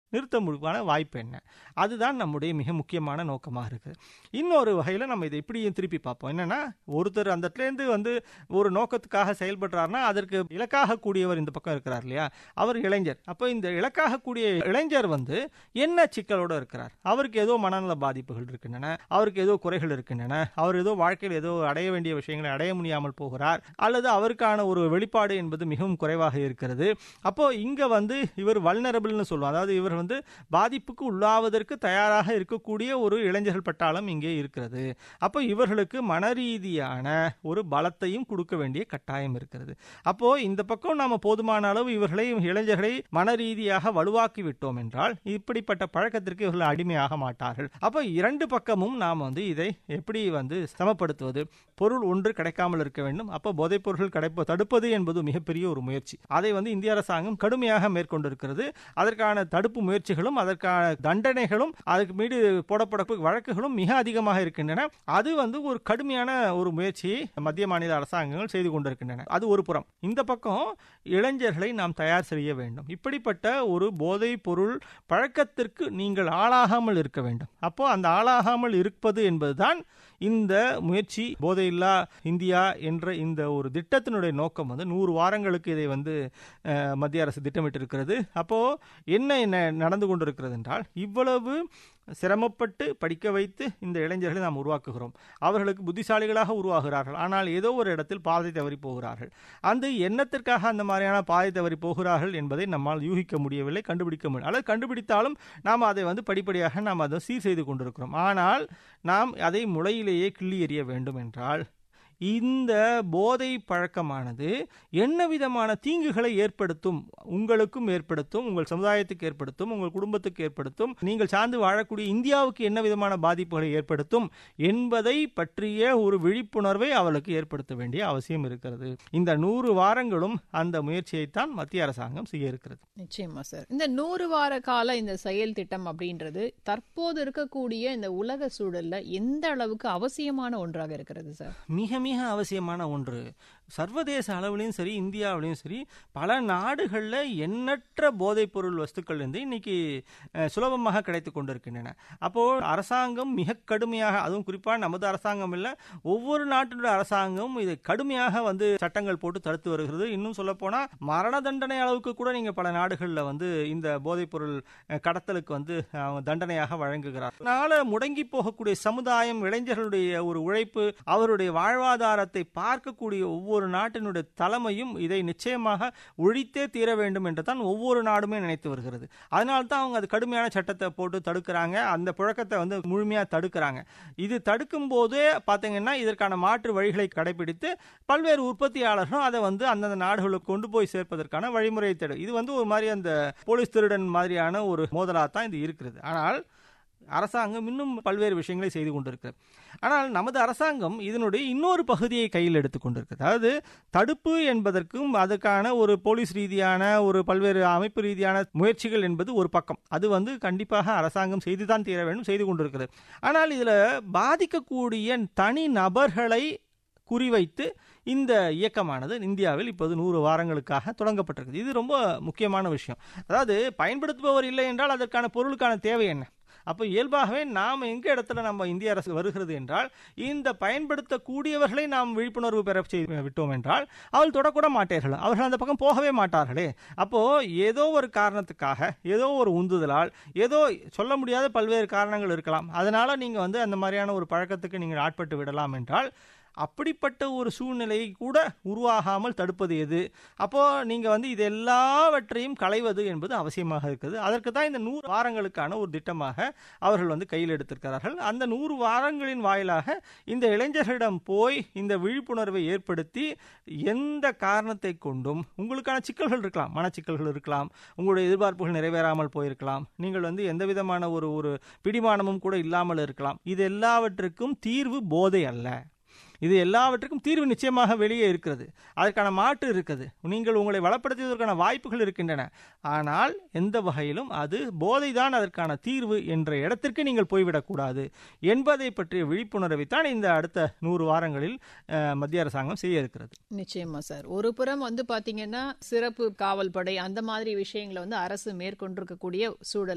நிறுத்த முடிவான வாய்ப்பு என்ன அதுதான் நம்முடைய மிக முக்கியமான நோக்கமாக இருக்குது இன்னொரு வகையில் நம்ம இதை இப்படியும் திருப்பி பார்ப்போம் என்னன்னா ஒருத்தர் அந்த இடத்துலேருந்து வந்து ஒரு நோக்கத்துக்காக செயல்படுறாருன்னா அதற்கு இலக்காக கூடியவர் இந்த பக்கம் இருக்கிறார் இல்லையா அவர் இளைஞர் அப்போ இந்த இலக்காக கூடிய இளைஞர் வந்து என்ன சிக்கலோடு இருக்கிறார் அவருக்கு ஏதோ மனநல பாதிப்புகள் இருக்கின்றன அவருக்கு ஏதோ குறைகள் இருக்கின்றன அவர் ஏதோ வாழ்க்கையில் ஏதோ அடைய வேண்டிய விஷயங்களை அடைய முடியாமல் போகிறார் அல்லது அவருக்கான ஒரு வெளிப்பாடு என்பது மிகவும் குறைவாக இருக்கிறது அப்போ இங்க வந்து இவர் வல்னரபிள்னு சொல்லுவோம் அதாவது இவர் வந்து பாதிப்புக்கு உள்ளாவதற்கு தயாராக இருக்கக்கூடிய ஒரு இளைஞர்கள் பட்டாளம் இங்கே இருக்கிறது அப்போ இவர்களுக்கு மனரீதியான ஒரு பலத்தையும் கொடுக்க வேண்டிய கட்டாயம் இருக்கிறது அப்போ இந்த பக்கம் நாம போதுமான அளவு இவர்களை இளைஞர்களை மனரீதியாக வலுவாக்கி விட்டோம் என்றால் இப்படிப்பட்ட பழக்கத்திற்கு இவர்கள் அடிமையாக மாட்டார்கள் அப்போ இரண்டு பக்கமும் நாம் வந்து இதை எப்படி வந்து சமப்படுத்துவது பொருள் ஒன்று கிடைக்காமல் இருக்க வேண்டும் அப்போ போதைப் பொருட்கள் கிடைப்ப தடுப்பது என்பது மிகப்பெரிய ஒரு முயற்சி அதை வந்து இந்திய அரசாங்கம் கடுமையாக மேற்கொண்டிருக்கிறது அதற்கான தடுப்பு முயற்சிகளும் அதற்கான தண்டனைகளும் அதுக்கு மீது போடப்பட வழக்குகளும் மிக அதிகமாக இருக்கின்றன அது வந்து ஒரு கடுமையான ஒரு முயற்சியை மத்திய மாநில அரசாங்கங்கள் செய்து கொண்டிருக்கின்றன அது ஒரு புறம் இந்த பக்கம் இளைஞர்களை நாம் தயார் செய்ய வேண்டும் இப்படிப்பட்ட ஒரு போதைப் பொருள் பழக்கத்திற்கு நீங்கள் ஆளாகாமல் இருக்க வேண்டும் அப்போ அந்த ஆளாகாமல் இருப்பது என்பதுதான் இந்த முயற்சி போதையில்லா இந்தியா என்ற இந்த ஒரு திட்டத்தினுடைய நோக்கம் வந்து நூறு வாரங்களுக்கு இதை வந்து அஹ், மத்திய அரசு திட்டமிட்டிருக்கிறது அப்போ என்ன என்ன நடந்து கொண்டிருக்கிறது என்றால் இவ்வளவு சிரமப்பட்டு படிக்க வைத்து இந்த இளைஞர்களை நாம் உருவாக்குகிறோம் அவர்களுக்கு புத்திசாலிகளாக உருவாகிறார்கள் ஆனால் ஏதோ ஒரு இடத்தில் பாதை தவறி போகிறார்கள் அந்த எண்ணத்திற்காக அந்த மாதிரியான பாதை தவறி போகிறார்கள் என்பதை நம்மால் யூகிக்க முடியவில்லை கண்டுபிடிக்க முடியும் அல்லது கண்டுபிடித்தாலும் நாம் அதை வந்து படிப்படியாக நாம் அதை சீர் செய்து கொண்டிருக்கிறோம் ஆனால் நாம் அதை முளையிலேயே கிள்ளி எறிய வேண்டும் என்றால் இந்த போதை பழக்கமானது என்ன விதமான தீங்குகளை ஏற்படுத்தும் உங்களுக்கும் ஏற்படுத்தும் உங்கள் சமுதாயத்துக்கு ஏற்படுத்தும் உங்கள் குடும்பத்துக்கு ஏற்படுத்தும் நீங்கள் சார்ந்து வாழக்கூடிய இந்தியாவுக்கு என்ன விதமான பாதிப்புகளை ஏற்படுத்தும் என்பதை பற்றிய ஒரு விழிப்புணர்வை அவளுக்கு ஏற்படுத்த வேண்டிய அவசியம் இருக்கிறது இந்த நூறு வாரங்களும் அந்த முயற்சியைத்தான் மத்திய அரசாங்கம் செய்ய இருக்கிறது நிச்சயமா சார் இந்த நூறு வார கால இந்த செயல் திட்டம் அப்படின்றது தற்போது இருக்கக்கூடிய இந்த உலக சூழல்ல எந்த அளவுக்கு அவசியமான ஒன்றாக இருக்கிறது சார் மிக மிக அவசியமான ஒன்று சர்வதேச அளவுலையும் சரி இந்தியாவிலையும் சரி பல நாடுகளில் எண்ணற்ற போதைப் பொருள் வஸ்துக்கள் வந்து இன்னைக்கு அஹ், சுலபமாக கிடைத்து கொண்டிருக்கின்றன அப்போ அரசாங்கம் மிக கடுமையாக அதுவும் குறிப்பாக நமது அரசாங்கம் இல்லை ஒவ்வொரு நாட்டினுடைய அரசாங்கமும் இதை கடுமையாக வந்து சட்டங்கள் போட்டு தடுத்து வருகிறது இன்னும் சொல்ல போனா மரண தண்டனை அளவுக்கு கூட நீங்க பல நாடுகளில் வந்து இந்த போதைப் பொருள் அஹ், கடத்தலுக்கு வந்து அவங்க தண்டனையாக வழங்குகிறார் அதனால முடங்கி போகக்கூடிய சமுதாயம் இளைஞர்களுடைய ஒரு உழைப்பு அவருடைய வாழ்வாதாரத்தை பார்க்கக்கூடிய ஒவ்வொரு நாட்டினுடைய தலைமையும் இதை நிச்சயமாக ஒழித்தே தீர வேண்டும் என்று தான் ஒவ்வொரு நாடுமே நினைத்து வருகிறது அதனால தான் அவங்க அது கடுமையான சட்டத்தை போட்டு தடுக்கிறாங்க அந்த புழக்கத்தை வந்து முழுமையாக தடுக்கிறாங்க இது தடுக்கும் போதே பார்த்தீங்கன்னா இதற்கான மாற்று வழிகளை கடைபிடித்து பல்வேறு உற்பத்தியாளர்களும் அதை வந்து அந்தந்த நாடுகளுக்கு கொண்டு போய் சேர்ப்பதற்கான வழிமுறையை தேடும் இது வந்து ஒரு மாதிரி அந்த போலீஸ் திருடன் மாதிரியான ஒரு மோதலாக தான் இது இருக்கிறது ஆனால் அரசாங்கம் இன்னும் பல்வேறு விஷயங்களை செய்து கொண்டிருக்கிறது ஆனால் நமது அரசாங்கம் இதனுடைய இன்னொரு பகுதியை கையில் எடுத்துக் கொண்டிருக்கிறது அதாவது தடுப்பு என்பதற்கும் அதற்கான ஒரு போலீஸ் ரீதியான ஒரு பல்வேறு அமைப்பு ரீதியான முயற்சிகள் என்பது ஒரு பக்கம் அது வந்து கண்டிப்பாக அரசாங்கம் செய்துதான் தீர வேண்டும் செய்து கொண்டிருக்கிறது ஆனால் இதில் பாதிக்கக்கூடிய தனி நபர்களை குறிவைத்து இந்த இயக்கமானது இந்தியாவில் இப்போது நூறு வாரங்களுக்காக தொடங்கப்பட்டிருக்குது இது ரொம்ப முக்கியமான விஷயம் அதாவது பயன்படுத்துபவர் இல்லை என்றால் அதற்கான பொருளுக்கான தேவை என்ன அப்போ இயல்பாகவே நாம் எங்க இடத்துல நம்ம இந்திய அரசு வருகிறது என்றால் இந்த பயன்படுத்தக்கூடியவர்களை நாம் விழிப்புணர்வு பெற செய்து விட்டோம் என்றால் அவள் தொடக்கூட மாட்டார்கள் அவர்கள் அந்த பக்கம் போகவே மாட்டார்களே அப்போ ஏதோ ஒரு காரணத்துக்காக ஏதோ ஒரு உந்துதலால் ஏதோ சொல்ல முடியாத பல்வேறு காரணங்கள் இருக்கலாம் அதனால நீங்க வந்து அந்த மாதிரியான ஒரு பழக்கத்துக்கு நீங்கள் ஆட்பட்டு விடலாம் என்றால் அப்படிப்பட்ட ஒரு சூழ்நிலையை கூட உருவாகாமல் தடுப்பது எது அப்போ நீங்க வந்து இது எல்லாவற்றையும் களைவது என்பது அவசியமாக இருக்குது அதற்கு தான் இந்த நூறு வாரங்களுக்கான ஒரு திட்டமாக அவர்கள் வந்து கையில் எடுத்திருக்கிறார்கள் அந்த நூறு வாரங்களின் வாயிலாக இந்த இளைஞர்களிடம் போய் இந்த விழிப்புணர்வை ஏற்படுத்தி எந்த காரணத்தை கொண்டும் உங்களுக்கான சிக்கல்கள் இருக்கலாம் மனச்சிக்கல்கள் இருக்கலாம் உங்களுடைய எதிர்பார்ப்புகள் நிறைவேறாமல் போயிருக்கலாம் நீங்கள் வந்து எந்த விதமான ஒரு ஒரு பிடிமானமும் கூட இல்லாமல் இருக்கலாம் இது எல்லாவற்றுக்கும் தீர்வு போதை அல்ல இது எல்லாவற்றுக்கும் தீர்வு நிச்சயமாக வெளியே இருக்கிறது அதற்கான மாற்று இருக்குது நீங்கள் உங்களை வளப்படுத்துவதற்கான வாய்ப்புகள் இருக்கின்றன ஆனால் எந்த வகையிலும் அது போதைதான் அதற்கான தீர்வு என்ற இடத்திற்கு நீங்கள் போய்விடக்கூடாது என்பதை பற்றிய விழிப்புணர்வை தான் இந்த அடுத்த நூறு வாரங்களில் அஹ், மத்திய அரசாங்கம் செய்ய இருக்கிறது நிச்சயமா சார் ஒரு புறம் வந்து பாத்தீங்கன்னா சிறப்பு காவல் படை அந்த மாதிரி விஷயங்களை வந்து அரசு மேற்கொண்டிருக்கக்கூடிய சூழல்